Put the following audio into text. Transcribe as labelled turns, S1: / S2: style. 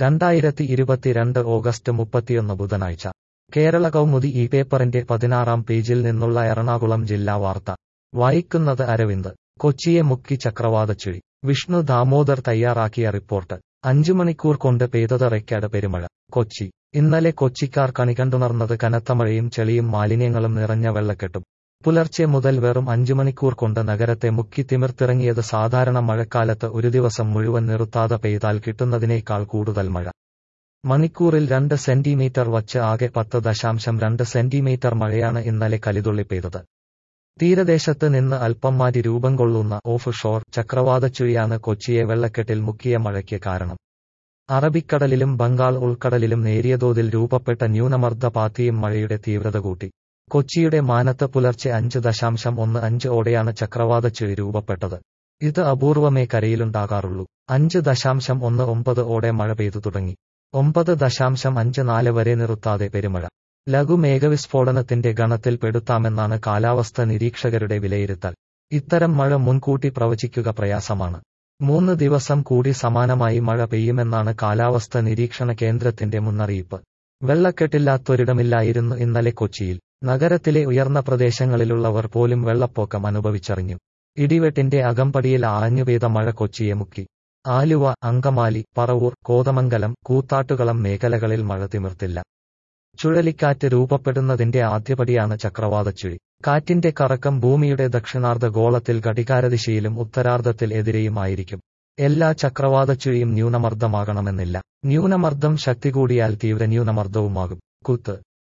S1: രണ്ടായിരത്തി ഇരുപത്തിരണ്ട് ഓഗസ്റ്റ് മുപ്പത്തിയൊന്ന് ബുധനാഴ്ച കേരള കൗമുദി ഈ പേപ്പറിന്റെ പതിനാറാം പേജിൽ നിന്നുള്ള എറണാകുളം ജില്ലാ വാർത്ത വായിക്കുന്നത് അരവിന്ദ് കൊച്ചിയെ മുക്കി ചക്രവാതച്ചുഴി വിഷ്ണു ദാമോദർ തയ്യാറാക്കിയ റിപ്പോർട്ട് അഞ്ചു മണിക്കൂർ കൊണ്ട് പെയ്തത് റെക്കാർഡ് പെരുമഴ കൊച്ചി ഇന്നലെ കൊച്ചിക്കാർ കണികണ്ടുണർന്നത് കനത്ത മഴയും ചെളിയും മാലിന്യങ്ങളും നിറഞ്ഞ വെള്ളക്കെട്ടും പുലർച്ചെ മുതൽ വെറും അഞ്ചു മണിക്കൂർ കൊണ്ട് നഗരത്തെ മുക്കി തിമിർത്തിറങ്ങിയത് സാധാരണ മഴക്കാലത്ത് ഒരു ദിവസം മുഴുവൻ നിർത്താതെ പെയ്താൽ കിട്ടുന്നതിനേക്കാൾ കൂടുതൽ മഴ മണിക്കൂറിൽ രണ്ട് സെന്റിമീറ്റർ വച്ച് ആകെ പത്ത് ദശാംശം രണ്ട് സെന്റിമീറ്റർ മഴയാണ് ഇന്നലെ കലിതുള്ളി പെയ്തത് തീരദേശത്ത് നിന്ന് അല്പം മാറ്റി രൂപം കൊള്ളുന്ന ഓഫ് ഷോർ ചക്രവാതച്ചുഴിയാണ് കൊച്ചിയെ വെള്ളക്കെട്ടിൽ മുക്കിയ മഴയ്ക്ക് കാരണം അറബിക്കടലിലും ബംഗാൾ ഉൾക്കടലിലും നേരിയ തോതിൽ രൂപപ്പെട്ട ന്യൂനമർദ്ദ പാത്തിയും മഴയുടെ തീവ്രത കൂട്ടി കൊച്ചിയുടെ മാനത്ത് പുലർച്ചെ അഞ്ച് ദശാംശം ഒന്ന് അഞ്ച് ഓടെയാണ് ചക്രവാതച്ചുഴി രൂപപ്പെട്ടത് ഇത് അപൂർവമേ കരയിലുണ്ടാകാറുള്ളൂ അഞ്ച് ദശാംശം ഒന്ന് ഒമ്പത് ഓടെ മഴ പെയ്തു തുടങ്ങി ഒമ്പത് ദശാംശം അഞ്ച് നാല് വരെ നിർത്താതെ പെരുമഴ ലഘുമേഘവിസ്ഫോടനത്തിന്റെ ഗണത്തിൽ പെടുത്താമെന്നാണ് കാലാവസ്ഥ നിരീക്ഷകരുടെ വിലയിരുത്തൽ ഇത്തരം മഴ മുൻകൂട്ടി പ്രവചിക്കുക പ്രയാസമാണ് മൂന്ന് ദിവസം കൂടി സമാനമായി മഴ പെയ്യുമെന്നാണ് കാലാവസ്ഥ നിരീക്ഷണ കേന്ദ്രത്തിന്റെ മുന്നറിയിപ്പ് വെള്ളക്കെട്ടില്ലാത്തൊരിടമില്ലായിരുന്നു ഇന്നലെ കൊച്ചിയിൽ നഗരത്തിലെ ഉയർന്ന പ്രദേശങ്ങളിലുള്ളവർ പോലും വെള്ളപ്പൊക്കം അനുഭവിച്ചറിഞ്ഞു ഇടിവെട്ടിന്റെ അകമ്പടിയിൽ ആഞ്ഞു പെയ്ത മഴ കൊച്ചിയെ മുക്കി ആലുവ അങ്കമാലി പറവൂർ കോതമംഗലം കൂത്താട്ടുകളം മേഖലകളിൽ മഴ തിമിർത്തില്ല ചുഴലിക്കാറ്റ് രൂപപ്പെടുന്നതിന്റെ ആദ്യപടിയാണ് ചക്രവാതച്ചുഴി കാറ്റിന്റെ കറക്കം ഭൂമിയുടെ ദക്ഷിണാർദ്ധ ഗോളത്തിൽ ഘടികാരദിശയിലും ഉത്തരാർദ്ധത്തിൽ എതിരെയുമായിരിക്കും എല്ലാ ചക്രവാതച്ചുഴിയും ന്യൂനമർദ്ദമാകണമെന്നില്ല ന്യൂനമർദ്ദം ശക്തി കൂടിയാൽ തീവ്ര ന്യൂനമർദ്ദവുമാകും കുത്ത്